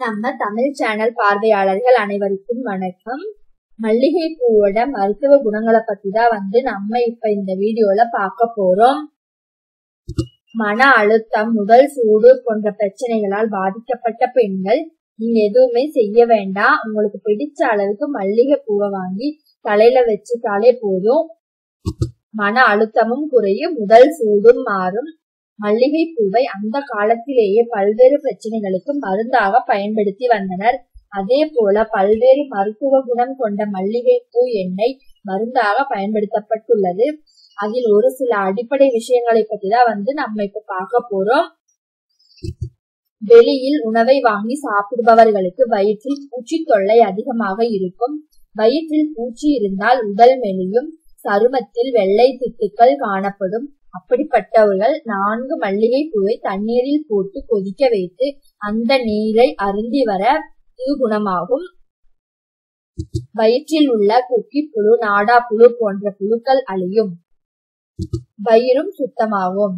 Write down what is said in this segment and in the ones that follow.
நம்ம தமிழ் சேனல் பார்வையாளர்கள் அனைவருக்கும் வணக்கம் மல்லிகை பூவோட மருத்துவ குணங்களை பத்தி தான் வந்து நம்ம இப்ப இந்த வீடியோல பார்க்க போறோம் மன அழுத்தம் உடல் சூடு போன்ற பிரச்சனைகளால் பாதிக்கப்பட்ட பெண்கள் நீங்க எதுவுமே செய்ய வேண்டாம் உங்களுக்கு பிடிச்ச அளவுக்கு மல்லிகை பூவை வாங்கி தலையில வச்சுட்டாலே போதும் மன அழுத்தமும் குறையும் உடல் சூடும் மாறும் மல்லிகை பூவை அந்த காலத்திலேயே பல்வேறு பிரச்சனைகளுக்கு மருந்தாக பயன்படுத்தி வந்தனர் அதே போல பல்வேறு மருத்துவ குணம் கொண்ட மல்லிகை பூ எண்ணெய் மருந்தாக பயன்படுத்தப்பட்டுள்ளது அதில் ஒரு சில அடிப்படை விஷயங்களை பத்தி தான் வந்து நம்ம இப்ப பார்க்க போறோம் வெளியில் உணவை வாங்கி சாப்பிடுபவர்களுக்கு வயிற்றில் பூச்சி தொல்லை அதிகமாக இருக்கும் வயிற்றில் பூச்சி இருந்தால் உடல் மெலியும் சருமத்தில் வெள்ளை திட்டுக்கள் காணப்படும் அப்படிப்பட்டவர்கள் நான்கு மல்லிகை பூவை தண்ணீரில் போட்டு கொதிக்க வைத்து அந்த நீரை அருந்தி வர இது குணமாகும் வயிற்றில் உள்ள குக்கி புழு நாடா புழு போன்ற புழுக்கள் அழியும் வயிறும் சுத்தமாகும்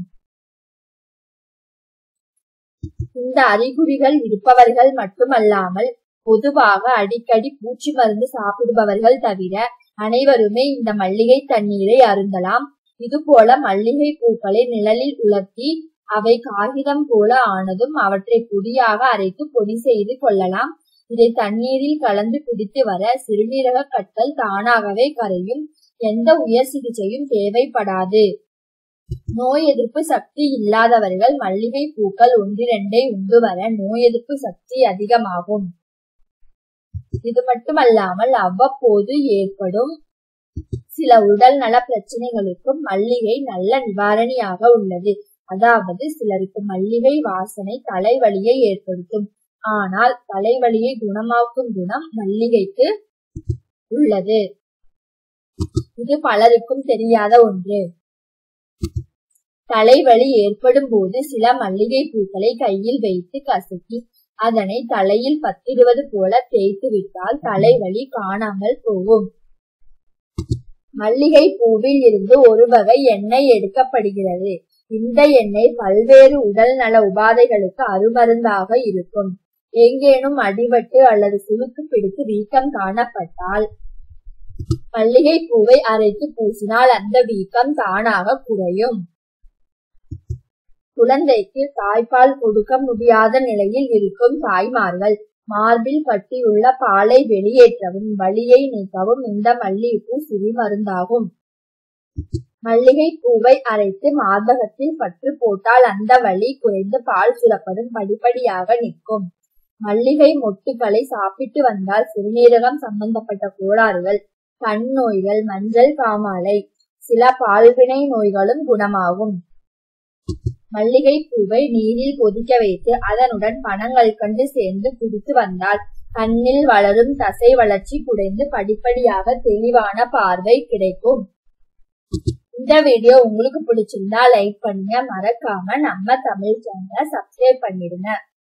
இந்த அறிகுறிகள் இருப்பவர்கள் மட்டுமல்லாமல் பொதுவாக அடிக்கடி பூச்சி மருந்து சாப்பிடுபவர்கள் தவிர அனைவருமே இந்த மல்லிகை தண்ணீரை அருந்தலாம் இது போல மல்லிகை பூக்களை நிழலில் உலர்த்தி அவை காகிதம் போல ஆனதும் அவற்றை பொடியாக அரைத்து பொடி செய்து கொள்ளலாம் இதை தண்ணீரில் கலந்து பிடித்து வர சிறுநீரக கற்கள் தானாகவே கரையும் எந்த உயர் சிகிச்சையும் தேவைப்படாது நோய் எதிர்ப்பு சக்தி இல்லாதவர்கள் மல்லிகை பூக்கள் ஒன்றிரண்டை உண்டு வர நோய் எதிர்ப்பு சக்தி அதிகமாகும் இது மட்டுமல்லாமல் அவ்வப்போது ஏற்படும் சில உடல் நல பிரச்சனைகளுக்கும் மல்லிகை நல்ல நிவாரணியாக உள்ளது அதாவது சிலருக்கு மல்லிகை வாசனை தலைவலியை ஏற்படுத்தும் ஆனால் தலைவலியை குணமாக்கும் குணம் மல்லிகைக்கு உள்ளது இது பலருக்கும் தெரியாத ஒன்று தலைவலி ஏற்படும் போது சில மல்லிகை பூக்களை கையில் வைத்து கசக்கி அதனை தலையில் பத்திடுவது போல தேய்த்து விட்டால் தலைவலி காணாமல் போகும் மல்லிகை பூவில் இருந்து ஒரு வகை எண்ணெய் எடுக்கப்படுகிறது இந்த எண்ணெய் பல்வேறு உடல் நல உபாதைகளுக்கு அருமருந்தாக இருக்கும் எங்கேனும் அடிபட்டு அல்லது சுளுக்கு பிடித்து வீக்கம் காணப்பட்டால் மல்லிகை பூவை அரைத்து பூசினால் அந்த வீக்கம் தானாக குறையும் குழந்தைக்கு தாய்ப்பால் கொடுக்க முடியாத நிலையில் இருக்கும் தாய்மார்கள் மார்பில் கட்டியுள்ள பாலை வெளியேற்றவும் வலியை நீக்கவும் இந்த மல்லிகைப்பூ சிறி மருந்தாகும் மல்லிகை பூவை அரைத்து மார்பகத்தில் பற்று போட்டால் அந்த வலி குறைந்து பால் சுரப்பதும் படிப்படியாக நிற்கும் மல்லிகை மொட்டுகளை சாப்பிட்டு வந்தால் சிறுநீரகம் சம்பந்தப்பட்ட கோளாறுகள் கண் நோய்கள் மஞ்சள் காமாலை சில பால்வினை நோய்களும் குணமாகும் மல்லிகை பூவை நீரில் கொதிக்க வைத்து அதனுடன் பணங்கள் கண்டு சேர்ந்து குடித்து வந்தால் கண்ணில் வளரும் தசை வளர்ச்சி குறைந்து படிப்படியாக தெளிவான பார்வை கிடைக்கும் இந்த வீடியோ உங்களுக்கு பிடிச்சிருந்தா லைக் பண்ணுங்க மறக்காம நம்ம தமிழ் சேனலை சப்ஸ்கிரைப் பண்ணிடுங்க